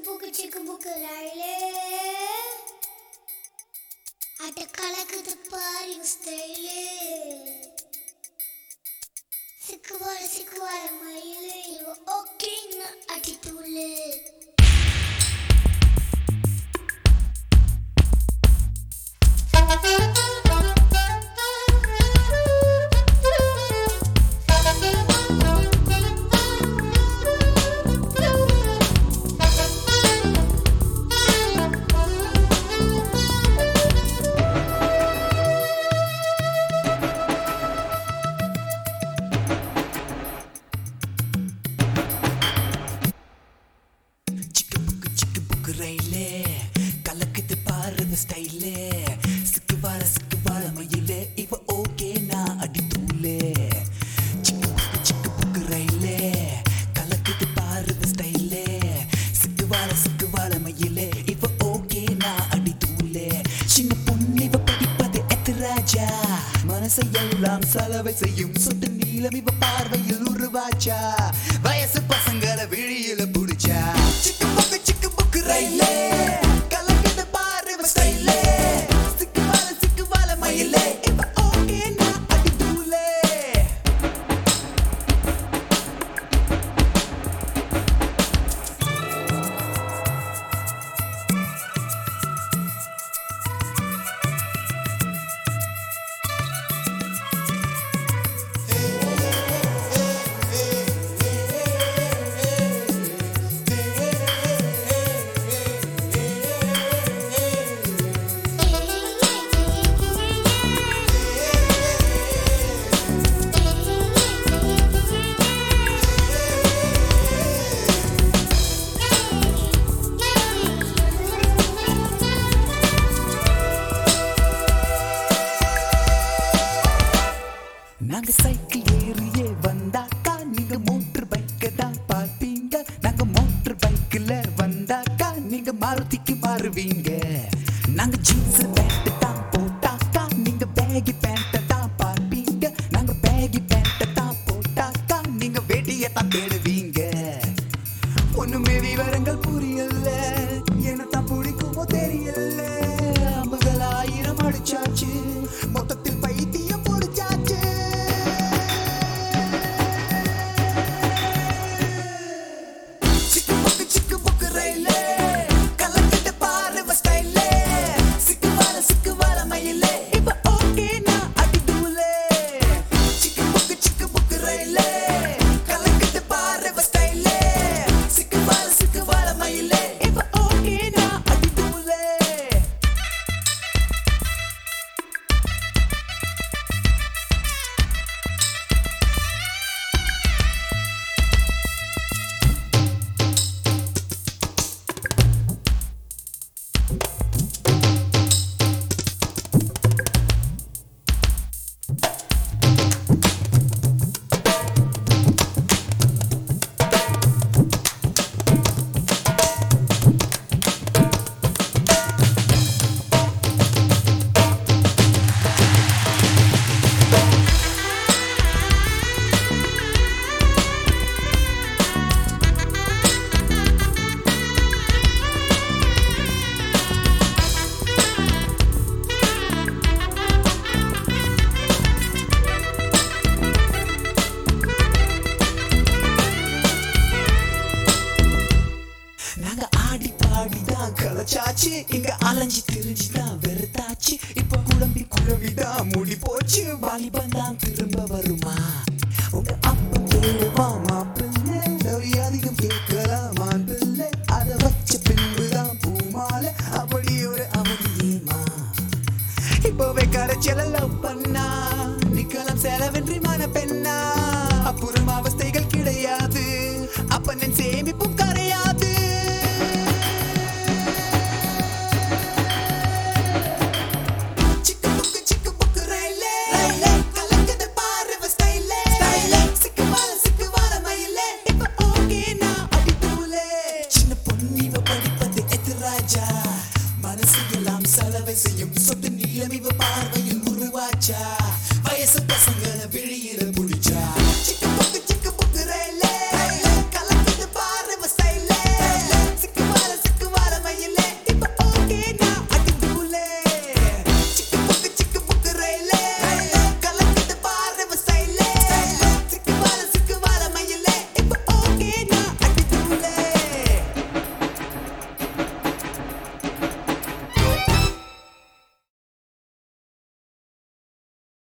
book சிக்கு book ரயிலே அட்ட கலக்குது பாரு ஸ்டைலு சிக்குவார சிக்குவார மயிலு இவ ஓகேன்னு அடி தூளு சிக்கு புக்கு சிக்கு புக்கு ரயிலே கலக்குது பாரு ஸ்டைலே சிக்கு வார சிக்கு வார மயிலே இவ ஓகே நான் அடி தூளே சிக்கு புக்கு சிக்கு புக்கு ரயிலே கலக்குது பாரு ஸ்டைலே சிக்கு வார சிக்கு வார மயிலே இவ ஓகே நான் அடி தூளே சின்ன பொண்ணு இவ படிப்பது எத்து ராஜா மனசை எல்லாம் சலவை செய்யும் சொட்டு நீளம் இவ பார்வையில் உருவாச்சா வயசு பசங்களை விழியில புடிச்சா சிக்கு புக்கு சிக்கு புக்கு ரயிலே கலக்குது பாரு இவ ஸ்டைலே சிக்கு வாழ சிக்கு வாழ மயிலே இவ ஓகே நான் அடி தூளே நாங்க சைக்கிள் ஏறியே வந்தாக்கா நீங்க மோட்டர் பைக்க தான் பார்ப்பீங்க நாங்க மோட்டர் பைக்ல வந்தாக்கா நீங்க மாருதிக்கு மாறுவீங்க நாங்க ஜீன்ஸ் பேண்ட் தான் போட்டாக்கா நீங்க பேகி பேண்ட் தான் பார்ப்பீங்க நாங்க பேகி பேண்ட் தான் போட்டாக்கா நீங்க வேட்டியை தான் தேடுவீங்க ஒண்ணுமே விவரங்கள் புரியல என்ன தான் பிடிக்குமோ தெரியல அம்புகள் ஆயிரம் அடிச்சாச்சு மொத்தத்தில் பைத்தியம் பிடிச்சாச்சு சிக்கு புக்கு சிக்கு புக்கு ரயிலே கலக்கிட்டு பாரு இவ ஸ்டைலே சிக்கு வாழ சிக்கு வாழ மயிலே இப்ப ஓகே நான் அடி தூளே சிக்கு புக்கு சிக்கு புக்கு ரயிலே கலக்கிட்டு பாரு இவ ஸ்டைலே சிக்கு வாழ சிக்கு வாழ மயிலே இப்ப ஓகே நான் அடி தூளே நாங்க ஆடி பாடி தான் களைச்சாச்சு இங்க அலைஞ்சு திரிஞ்சு தான் வெறுத்தாச்சு இப்ப குழம்பி குழம்பி தான் மூடி போச்சு வாலிபன் தான் திரும்ப வருமா உங்க அப்பா கேளுவா மாப்பிள்ளை நவி அதிகம் கேட்கலாமா பிள்ளை அதை வச்ச பின்புதான் பூமாலை அப்படி ஒரு அவதியேமா இப்பவே கரைச்சல லவ் பண்ணா நிக்கலாம் செலவின்றி மன பெண்ணா அப்புறம் அவஸ்தைகள் கிடையாது அப்பனின் சேமிப்பும் கரையாது சிக்கு புக்கு சிக்கு புக்கு ரயிலே ரயிலே கலக்குது பாரு இவ ஸ்டைலே ஸ்டைலே சிக்கு வாழ சிக்கு வாழ மயிலே இப்ப ஓகே நான் அடி தூளே சின்ன பொண்ணு இவ படிப்பது எத்து ராஜா மனசு எல்லாம் சலவை செய்யும் சொட்டு நீளம் இவ பார்வையில் உருவாச்சா